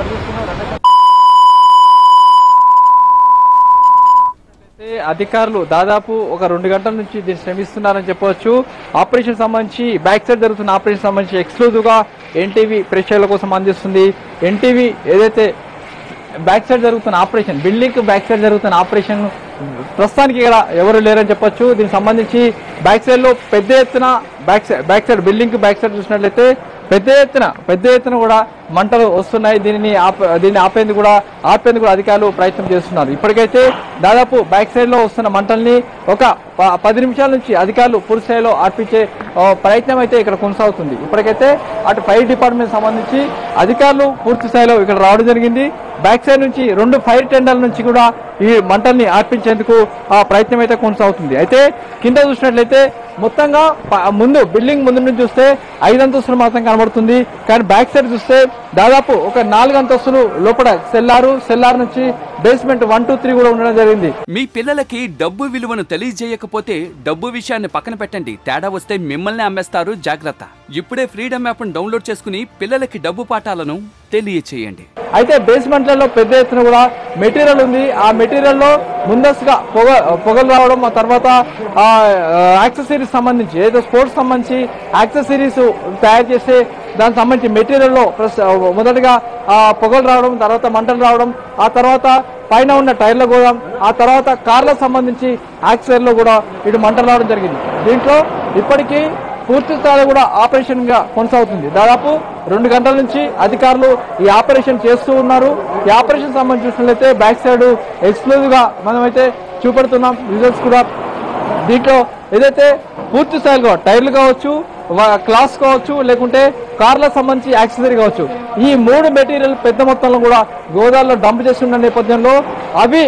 అయితే అధికారులు దాదాపు ఒక రెండు గంటల నుంచి దీన్ని శ్రమిస్తున్నారని చెప్పవచ్చు ఆపరేషన్ సంబంధించి బ్యాక్ సైడ్ జరుగుతున్న ఆపరేషన్ సంబంధించి ఎక్స్క్లూజివ్ గా ఎన్టీవీ ప్రేక్షకుల కోసం అందిస్తుంది ఎన్టీవీ ఏదైతే బ్యాక్ సైడ్ జరుగుతున్న ఆపరేషన్ బిల్డింగ్ బ్యాక్ సైడ్ జరుగుతున్న ఆపరేషన్ ప్రస్తుతానికి ఇక్కడ ఎవరు లేరని చెప్పొచ్చు దీనికి సంబంధించి బ్యాక్ సైడ్ లో పెద్ద ఎత్తున back side back side building back side చూసినట్లయితే పెద్ద ఎత్తున పెద్ద ఎత్తున కూడా మంటలు వస్తున్నాయి దీనిని ఆప దీన్ని ఆపేందుకు కూడా ఆపేందుకు కూడా అధికారులు ప్రయత్నం చేస్తున్నారు ఇప్పటికైతే దాదాపు బ్యాక్ సైడ్ లో వస్తున్న మంటల్ని ఒక ప- పది నిమిషాల నుంచి అధికారులు పూర్తి స్థాయిలో ఆర్పించే ఆ, ప్రయత్నం అయితే ఇక్కడ కొనసాగుతుంది ఇప్పటికైతే అటు ఫైర్ డిపార్ట్మెంట్ సంబంధించి అధికారులు పూర్తి స్థాయిలో ఇక్కడ రావడం జరిగింది బ్యాక్ సైడ్ నుంచి రెండు ఫైర్ టెండర్ల నుంచి కూడా ఈ మంటల్ని ఆర్పించేందుకు ఆ ప్రయత్నం అయితే కొనసాగుతుంది అయితే కింద చూసినట్లయితే మొత్తంగా ప- ముందు బిల్డింగ్ ముందు నుంచి చూస్తే ఐదు అంతస్తులు మాత్రం కనబడుతుంది కానీ బ్యాక్ సైడ్ చూస్తే దాదాపు ఒక నాలుగు అంతస్తులు లోపల సెల్లారు సెల్లార్ నుంచి బేస్మెంట్ వన్ టూ త్రీ కూడా ఉండడం జరిగింది మీ పిల్లలకి డబ్బు విలువను తెలియజేయకపోతే డబ్బు విషయాన్ని పక్కన పెట్టండి తేడా వస్తే మిమ్మల్ని అమ్మేస్తారు జాగ్రత్త ఇప్పుడే ఫ్రీడమ్ యాప్ను డౌన్లోడ్ చేసుకుని పిల్లలకి డబ్బు పాఠాలను తెలియచేయండి అయితే బేస్మెంట్లలో పెద్ద ఎత్తున కూడా మెటీరియల్ ఉంది ఆ మెటీరియల్ లో ముందస్తుగా పొగ పొగలు రావడం ఆ తర్వాత ఆ యాక్సెసరీస్ సంబంధించి ఏదో స్పోర్ట్స్ సంబంధించి యాక్సెసరీస్ తయారు చేసే దానికి సంబంధించి మెటీరియల్ లో ప్రస్- మొదటగా ఆ పొగలు రావడం తర్వాత మంటలు రావడం ఆ తర్వాత పైన ఉన్న టైర్ల గోదాం ఆ తర్వాత కార్లకు సంబంధించి యాక్సెసరీలో కూడా ఇటు మంటలు రావడం జరిగింది దీంట్లో ఇప్పటికీ పూర్తి స్థాయిలో కూడా ఆపరేషన్ గా కొనసాగుతుంది దాదాపు రెండు గంటల నుంచి అధికారులు ఈ ఆపరేషన్ చేస్తూ ఉన్నారు ఈ ఆపరేషన్ సంబంధించి చూసినట్లయితే బ్యాక్ సైడ్ ఎక్స్క్లూజివ్ గా మనమైతే చూపెడుతున్నాం రిజల్ట్స్ కూడా దీంట్లో ఏదైతే పూర్తి స్థాయిలో టైర్లు కావచ్చు వా- క్లాస్ కావచ్చు లేకుంటే కార్లకు సంబంధించి యాక్సెసరీ కావచ్చు ఈ మూడు మెటీరియల్ పెద్ద మొత్తంలో కూడా గోదావరిలో డంప్ చేస్తున్న నేపథ్యంలో అవి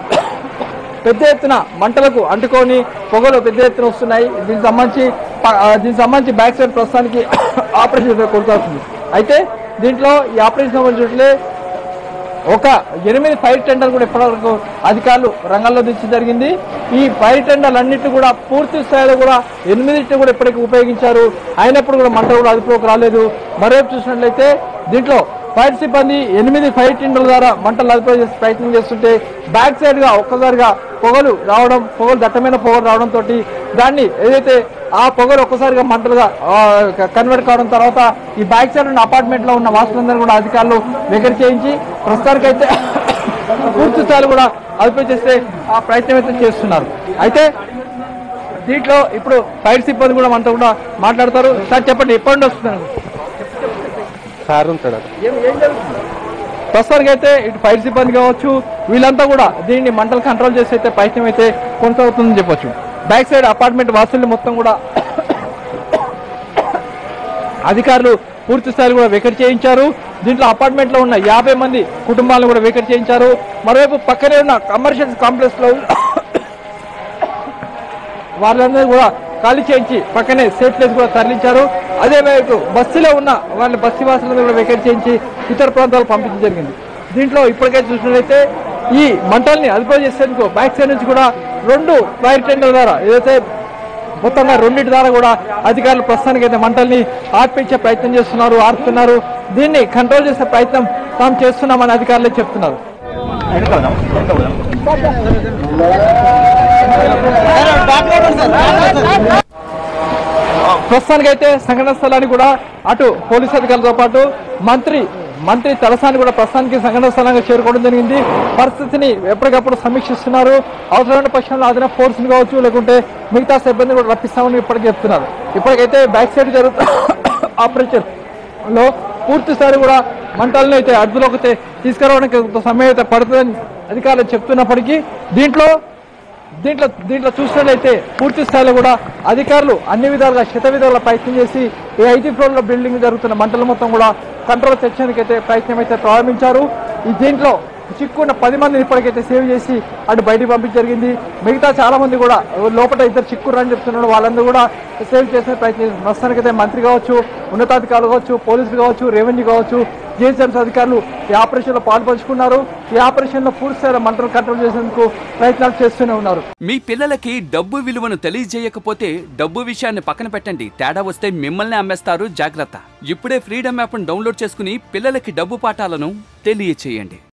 పెద్ద ఎత్తున మంటలకు అంటుకొని పొగలు పెద్ద ఎత్తున వస్తున్నాయి దీనికి సంబంధించి ప- ఆ, దీనికి సంబంధించి బ్యాక్ సైడ్ ప్రస్తుతానికి ఆపరేషన్ కొనసాగుతుంది అయితే దీంట్లో ఈ ఆపరేషన్ సంబంధించినట్లే ఒక ఎనిమిది ఫైర్ టెండర్ కూడా ఇప్పటివరకు అధికారులు రంగంలో దించి జరిగింది ఈ ఫైర్ టెండర్లు అన్నిటి కూడా పూర్తి స్థాయిలో కూడా ఎనిమిదింటిని కూడా ఇప్పటికీ ఉపయోగించారు అయినప్పుడు కూడా మంట కూడా అదుపులోకి రాలేదు మరోవైపు చూసినట్లయితే దీంట్లో ఫైర్ సిబ్బంది ఎనిమిది ఫైర్ టెండర్ల ద్వారా మంటలు అదుపులో చేసే ప్రయత్నం చేస్తుంటే బ్యాక్ సైడ్ గా ఒక్కసారిగా పొగలు రావడం పొగలు దట్టమైన పొగలు రావడం తోటి దాన్ని ఏదైతే ఆ పొగలు ఒక్కసారిగా మంటలుగా కన్వర్ట్ కావడం తర్వాత ఈ బ్యాక్ సైడ్ ఉన్న అపార్ట్మెంట్ లో ఉన్న వాసులందరూ కూడా అధికారులు వెగర్ చేయించి ప్రస్తుతానికైతే పూర్తి స్థాయిలో కూడా అదుపు చేసే ఆ ప్రయత్నం అయితే చేస్తున్నారు అయితే దీంట్లో ఇప్పుడు ఫైర్ సిబ్బంది కూడా మనతో కూడా మాట్లాడతారు సార్ చెప్పండి ఎప్పటి నుండి వస్తున్నారు సార్ ఉంటాడు ఏం ఏం జరుగుతుంది ప్రస్తుతానికి అయితే ఇటు ఫైర్ సిబ్బంది కావచ్చు వీళ్ళంతా కూడా దీన్ని మంటలు కంట్రోల్ చేసి అయితే ప్రయత్నం అయితే కొనసాగుతుందని చెప్పొచ్చు బ్యాక్ సైడ్ అపార్ట్మెంట్ వాసుల్ని మొత్తం కూడా అధికారులు పూర్తి స్థాయిలో కూడా వెకట్ చేయించారు దీంట్లో అపార్ట్మెంట్ లో ఉన్న యాభై మంది కుటుంబాలను కూడా వెకట్ చేయించారు మరోవైపు పక్కనే ఉన్న కమర్షియల్ కాంప్లెక్స్ లో వాళ్ళందరూ కూడా ఖాళీ చేయించి పక్కనే సేఫ్ ప్లేస్ కూడా తరలించారు అదే వైపు బస్సులో ఉన్న వాళ్ళ బస్సు వాసులందరూ కూడా వెకేట్ చేయించి ఇతర ప్రాంతాలకు పంపించడం జరిగింది దీంట్లో ఇప్పటికైతే చూసినట్లయితే ఈ మంటల్ని అదుపు చేసేందుకు బ్యాక్ సైడ్ నుంచి కూడా రెండు ఫైర్ టెండర్ ద్వారా ఏదైతే మొత్తంగా రెండింటి ద్వారా కూడా అధికారులు ప్రస్తుతానికి అయితే మంటల్ని ఆర్పించే ప్రయత్నం చేస్తున్నారు ఆర్పుతున్నారు దీన్ని కంట్రోల్ చేసే ప్రయత్నం తాము చేస్తున్నామని అధికారులే చెప్తున్నారు ప్రస్తుతానికైతే సంఘటన స్థలానికి కూడా అటు పోలీసు అధికారులతో పాటు మంత్రి మంత్రి తలసాని కూడా ప్రస్తుతానికి సంఘటన స్థలానికి చేరుకోవడం జరిగింది పరిస్థితిని ఎప్పటికప్పుడు సమీక్షిస్తున్నారు అవసరమైన పక్షంలో అదన ఫోర్స్ కావచ్చు లేకుంటే మిగతా సిబ్బంది కూడా రప్పిస్తామని ఇప్పటికే చెప్తున్నారు ఇప్పటికైతే బ్యాక్ సైడ్ జరుగుతున్న ఆపరేషన్ లో పూర్తి స్థాయి కూడా మంటలను అయితే అదుపులోకి అయితే తీసుకురావడానికి కొంత సమయం అయితే పడుతుందని అధికారులు చెప్తున్నప్పటికీ దీంట్లో దీంట్లో దీంట్లో చూసినట్లయితే పూర్తి స్థాయిలో కూడా అధికారులు అన్ని విధాలుగా శత విధాలుగా ప్రయత్నం చేసి ఈ ఐటీ ఫ్లోర్ లో బిల్డింగ్ జరుగుతున్న మంటలు మొత్తం కూడా కంట్రోల్ తెచ్చేందుకు అయితే ప్రయత్నం అయితే ప్రారంభించారు ఈ దీంట్లో చిక్కున్న పది మందిని ఇప్పటికైతే సేవ్ చేసి అటు బయటికి పంపించడం జరిగింది మిగతా చాలా మంది కూడా లోపల ఇద్దరు చిక్కురు అని చెప్తున్నాడు వాళ్ళందరూ కూడా సేవ్ చేసే ప్రయత్నం ప్రస్తుతానికైతే మంత్రి కావచ్చు ఉన్నతాధికారులు కావచ్చు పోలీసులు కావచ్చు రెవెన్యూ కావచ్చు జిహెచ్ఎంసీ అధికారులు ఈ ఆపరేషన్లో పాల్పంచుకున్నారు ఈ ఆపరేషన్లో పూర్తి స్థాయిలో మంటలు కంట్రోల్ చేసేందుకు ప్రయత్నాలు చేస్తూనే ఉన్నారు మీ పిల్లలకి డబ్బు విలువను తెలియజేయకపోతే డబ్బు విషయాన్ని పక్కన పెట్టండి తేడా వస్తే మిమ్మల్ని అమ్మేస్తారు జాగ్రత్త ఇప్పుడే ఫ్రీడమ్ యాప్ను డౌన్లోడ్ చేసుకుని పిల్లలకి డబ్బు పాఠాలను తెలియచేయండి